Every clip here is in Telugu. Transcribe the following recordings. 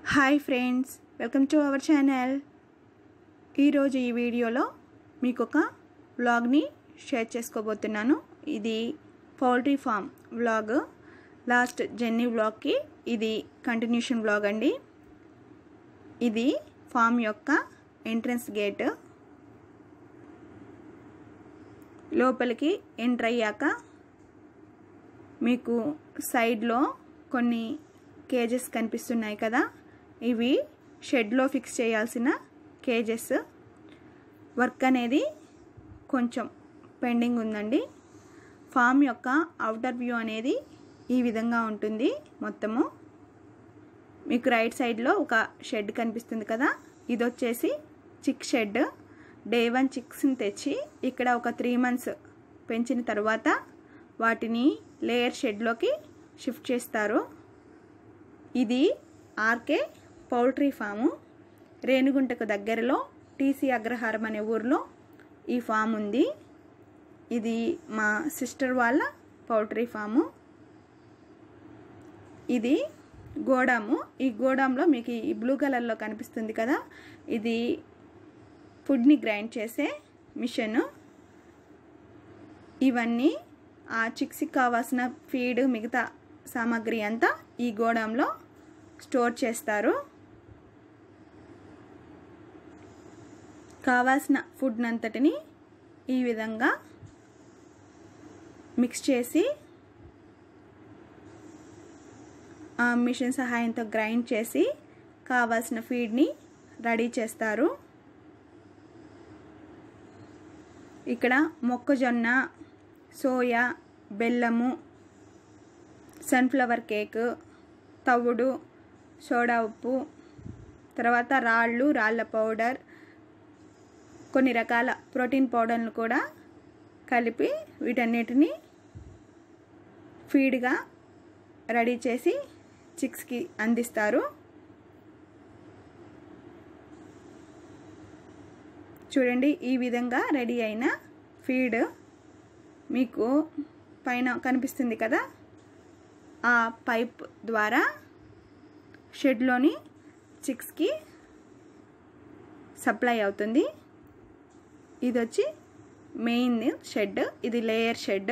hi friends welcome to our channel ఈరోజు ఈ వీడియోలో మీకు ఒక వ్లాగ్ని షేర్ చేసుకోబోతున్నాను ఇది పౌల్ట్రీ ఫామ్ వ్లాగ్ లాస్ట్ జెన్నీ వ్లాగ్కి ఇది కంటిన్యూషన్ వ్లాగ్ అండి ఇది ఫామ్ యొక్క ఎంట్రన్స్ గేట్ లోపలికి ఎంటర్ అయ్యాక మీకు సైడ్లో కొన్ని కేజెస్ కనిపిస్తున్నాయి కదా ఇవి షెడ్లో ఫిక్స్ చేయాల్సిన కేజెస్ వర్క్ అనేది కొంచెం పెండింగ్ ఉందండి ఫామ్ యొక్క అవుటర్ వ్యూ అనేది ఈ విధంగా ఉంటుంది మొత్తము మీకు రైట్ సైడ్లో ఒక షెడ్ కనిపిస్తుంది కదా ఇది వచ్చేసి చిక్ షెడ్ డే వన్ చిక్స్ని తెచ్చి ఇక్కడ ఒక త్రీ మంత్స్ పెంచిన తర్వాత వాటిని లేయర్ షెడ్లోకి షిఫ్ట్ చేస్తారు ఇది ఆర్కే పౌల్ట్రీ ఫాము రేణుగుంటకు దగ్గరలో టీసీ అగ్రహారం అనే ఊర్లో ఈ ఫామ్ ఉంది ఇది మా సిస్టర్ వాళ్ళ పౌల్ట్రీ ఫాము ఇది గోడాము ఈ గోడాంలో మీకు ఈ బ్లూ కలర్లో కనిపిస్తుంది కదా ఇది ఫుడ్ని గ్రైండ్ చేసే మిషన్ ఇవన్నీ ఆ చిక్స్కి కావాల్సిన ఫీడ్ మిగతా సామాగ్రి అంతా ఈ గోడాంలో స్టోర్ చేస్తారు కావాల్సిన ఫుడ్ అంతటిని ఈ విధంగా మిక్స్ చేసి ఆ మిషన్ సహాయంతో గ్రైండ్ చేసి కావాల్సిన ఫీడ్ని రెడీ చేస్తారు ఇక్కడ మొక్కజొన్న సోయా బెల్లము సన్ఫ్లవర్ కేక్ తవుడు సోడా ఉప్పు తర్వాత రాళ్ళు రాళ్ళ పౌడర్ కొన్ని రకాల ప్రోటీన్ పౌడర్లు కూడా కలిపి వీటన్నిటిని ఫీడ్గా రెడీ చేసి చిక్స్కి అందిస్తారు చూడండి ఈ విధంగా రెడీ అయిన ఫీడ్ మీకు పైన కనిపిస్తుంది కదా ఆ పైప్ ద్వారా షెడ్లోని చిక్స్కి సప్లై అవుతుంది ఇది వచ్చి మెయిన్ షెడ్ ఇది లేయర్ షెడ్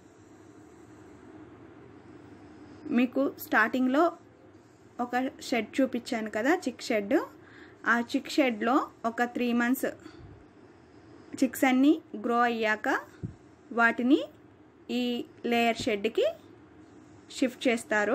మీకు స్టార్టింగ్లో ఒక షెడ్ చూపించాను కదా చిక్ షెడ్ ఆ చిక్ షెడ్లో ఒక త్రీ మంత్స్ చిక్స్ అన్నీ గ్రో అయ్యాక వాటిని ఈ లేయర్ షెడ్కి షిఫ్ట్ చేస్తారు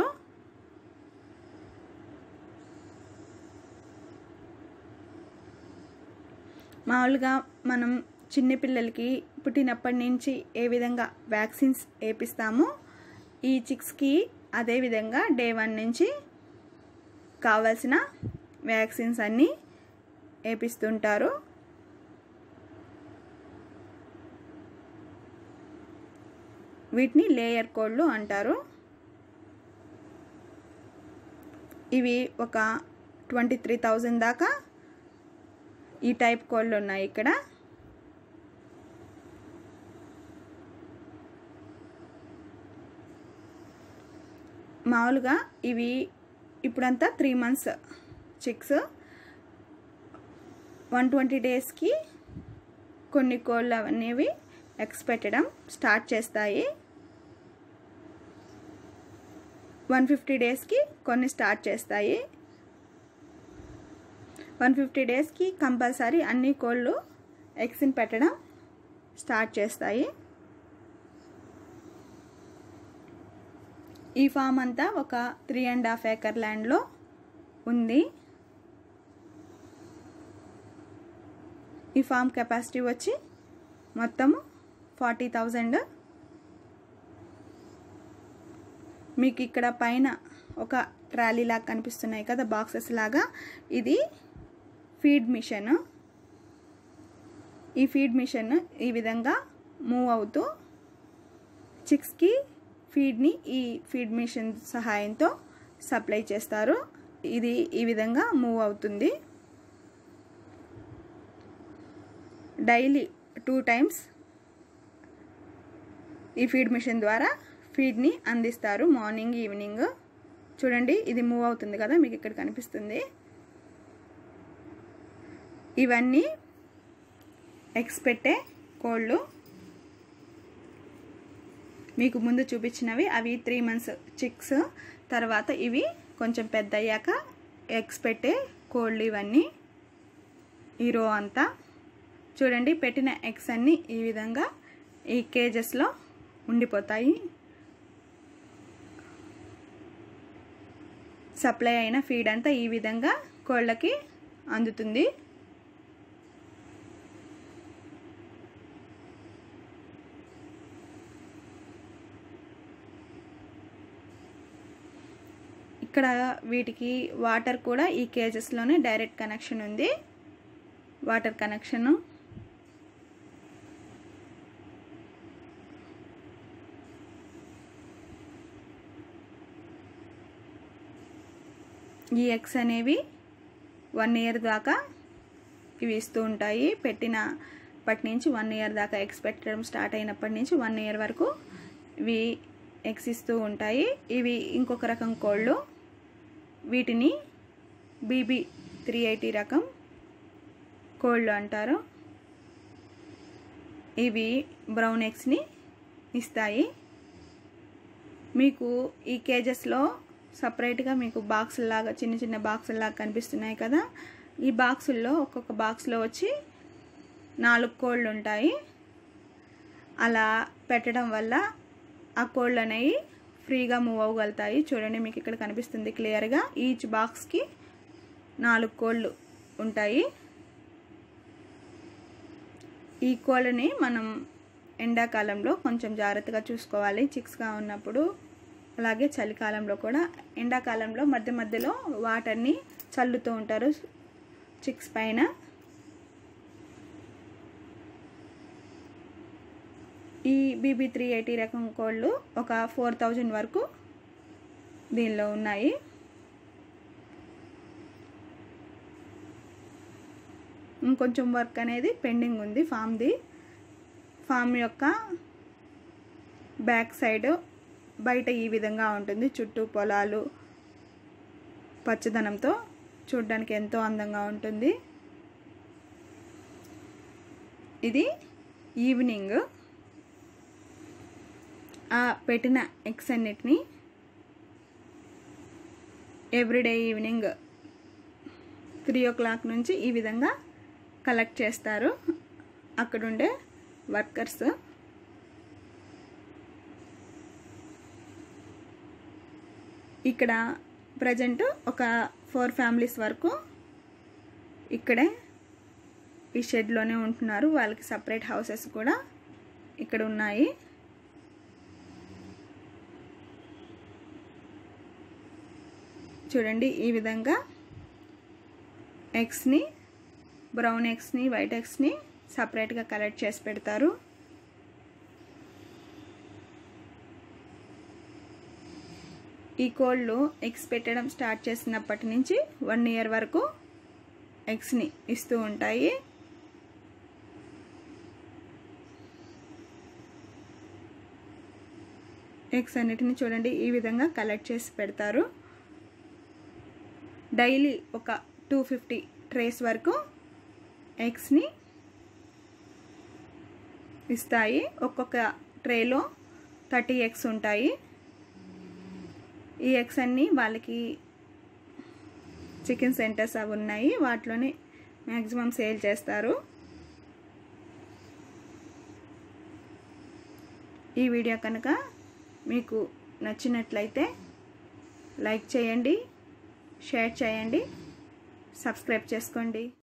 మామూలుగా మనం చిన్నపిల్లలకి పుట్టినప్పటి నుంచి ఏ విధంగా వ్యాక్సిన్స్ వేపిస్తామో ఈ చిక్స్కి అదేవిధంగా డే వన్ నుంచి కావాల్సిన వ్యాక్సిన్స్ అన్నీ వేపిస్తుంటారు వీటిని లేయర్ కోళ్ళు అంటారు ఇవి ఒక ట్వంటీ త్రీ థౌజండ్ దాకా ఈ టైప్ కోళ్ళు ఉన్నాయి ఇక్కడ మామూలుగా ఇవి ఇప్పుడంతా three months chicks one twenty డేస్కి కొన్ని కోళ్ళు అనేవి ఎగ్స్ పెట్టడం స్టార్ట్ చేస్తాయి వన్ ఫిఫ్టీ డేస్కి కొన్ని స్టార్ట్ చేస్తాయి వన్ ఫిఫ్టీ డేస్కి కంపల్సరీ అన్ని కోళ్ళు ఎగ్స్ని పెట్టడం స్టార్ట్ చేస్తాయి ఈ ఫామ్ అంతా ఒక త్రీ అండ్ హాఫ్ ఏకర్ ల్యాండ్లో ఉంది ఈ ఫామ్ కెపాసిటీ వచ్చి మొత్తము ఫార్టీ థౌజండ్ మీకు ఇక్కడ పైన ఒక ట్రాలీ లాగా కనిపిస్తున్నాయి కదా బాక్సెస్ లాగా ఇది ఫీడ్ మిషన్ ఈ ఫీడ్ మిషన్ ఈ విధంగా మూవ్ అవుతూ చిక్స్కి ఫీడ్ని ఈ ఫీడ్ మిషన్ సహాయంతో సప్లై చేస్తారు ఇది ఈ విధంగా మూవ్ అవుతుంది డైలీ టూ టైమ్స్ ఈ ఫీడ్ మిషన్ ద్వారా ఫీడ్ని అందిస్తారు మార్నింగ్ ఈవినింగ్ చూడండి ఇది మూవ్ అవుతుంది కదా మీకు ఇక్కడ కనిపిస్తుంది ఇవన్నీ ఎగ్స్ పెట్టే కోళ్ళు మీకు ముందు చూపించినవి అవి త్రీ మంత్స్ చిక్స్ తర్వాత ఇవి కొంచెం పెద్ద అయ్యాక ఎగ్స్ పెట్టే కోళ్ళు ఇవన్నీ ఈ రో అంతా చూడండి పెట్టిన ఎగ్స్ అన్నీ ఈ విధంగా ఈ కేజెస్లో ఉండిపోతాయి సప్లై అయిన ఫీడ్ అంతా ఈ విధంగా కోళ్ళకి అందుతుంది ఇక్కడ వీటికి వాటర్ కూడా ఈ కేజెస్లోనే డైరెక్ట్ కనెక్షన్ ఉంది వాటర్ కనెక్షను ఈ ఎగ్స్ అనేవి వన్ ఇయర్ దాకా ఇవి ఇస్తూ ఉంటాయి పెట్టిన అప్పటి నుంచి వన్ ఇయర్ దాకా ఎగ్స్ పెట్టడం స్టార్ట్ అయినప్పటి నుంచి వన్ ఇయర్ వరకు ఇవి ఎగ్స్ ఇస్తూ ఉంటాయి ఇవి ఇంకొక రకం కోళ్ళు వీటిని బీబీ త్రీ ఎయిటీ రకం కోళ్ళు అంటారు ఇవి బ్రౌన్ ఎగ్స్ని ఇస్తాయి మీకు ఈ కేజెస్లో సపరేట్గా మీకు బాక్సుల్లాగా చిన్న చిన్న బాక్సుల్లాగా కనిపిస్తున్నాయి కదా ఈ బాక్సుల్లో ఒక్కొక్క బాక్స్లో వచ్చి నాలుగు కోళ్ళు ఉంటాయి అలా పెట్టడం వల్ల ఆ కోళ్ళు అనేవి ఫ్రీగా మూవ్ అవ్వగలుగుతాయి చూడండి మీకు ఇక్కడ కనిపిస్తుంది క్లియర్గా ఈచ్ బాక్స్కి నాలుగు కోళ్ళు ఉంటాయి ఈ కోళ్ళని మనం ఎండాకాలంలో కొంచెం జాగ్రత్తగా చూసుకోవాలి చిక్స్గా ఉన్నప్పుడు అలాగే చలికాలంలో కూడా ఎండాకాలంలో మధ్య మధ్యలో వాటర్ని చల్లుతూ ఉంటారు చిక్స్ పైన ఈ బీబీ త్రీ ఎయిటీ రకం కోళ్ళు ఒక ఫోర్ థౌజండ్ వరకు దీనిలో ఉన్నాయి ఇంకొంచెం వర్క్ అనేది పెండింగ్ ఉంది ఫామ్ది ఫామ్ యొక్క బ్యాక్ సైడ్ బయట ఈ విధంగా ఉంటుంది చుట్టూ పొలాలు పచ్చదనంతో చూడడానికి ఎంతో అందంగా ఉంటుంది ఇది ఈవినింగ్ ఆ పెట్టిన ఎగ్స్ అన్నిటిని everyday evening three o'clock నుంచి ఈ విధంగా కలెక్ట్ చేస్తారు అక్కడుండే వర్కర్స్ ఇక్కడ ప్రజెంట్ ఒక ఫోర్ ఫ్యామిలీస్ వరకు ఇక్కడే ఈ షెడ్లోనే ఉంటున్నారు వాళ్ళకి సపరేట్ హౌసెస్ కూడా ఇక్కడ ఉన్నాయి చూడండి ఈ విధంగా ఎగ్స్ని బ్రౌన్ ఎగ్స్ని వైట్ ఎగ్స్ని సపరేట్గా కలెక్ట్ చేసి పెడతారు ఈ కోళ్ళు ఎగ్స్ పెట్టడం స్టార్ట్ చేసినప్పటి నుంచి వన్ ఇయర్ వరకు ఎగ్స్ని ఇస్తూ ఉంటాయి ఎగ్స్ అన్నిటిని చూడండి ఈ విధంగా కలెక్ట్ చేసి పెడతారు డైలీ ఒక టూ ఫిఫ్టీ ట్రేస్ వరకు ఎగ్స్ని ఇస్తాయి ఒక్కొక్క ట్రేలో థర్టీ ఎగ్స్ ఉంటాయి ఈ ఎగ్స్ అన్నీ వాళ్ళకి చికెన్ సెంటర్స్ అవి ఉన్నాయి వాటిలోనే మ్యాక్సిమం సేల్ చేస్తారు ఈ వీడియో కనుక మీకు నచ్చినట్లయితే లైక్ చేయండి షేర్ చేయండి సబ్స్క్రైబ్ చేసుకోండి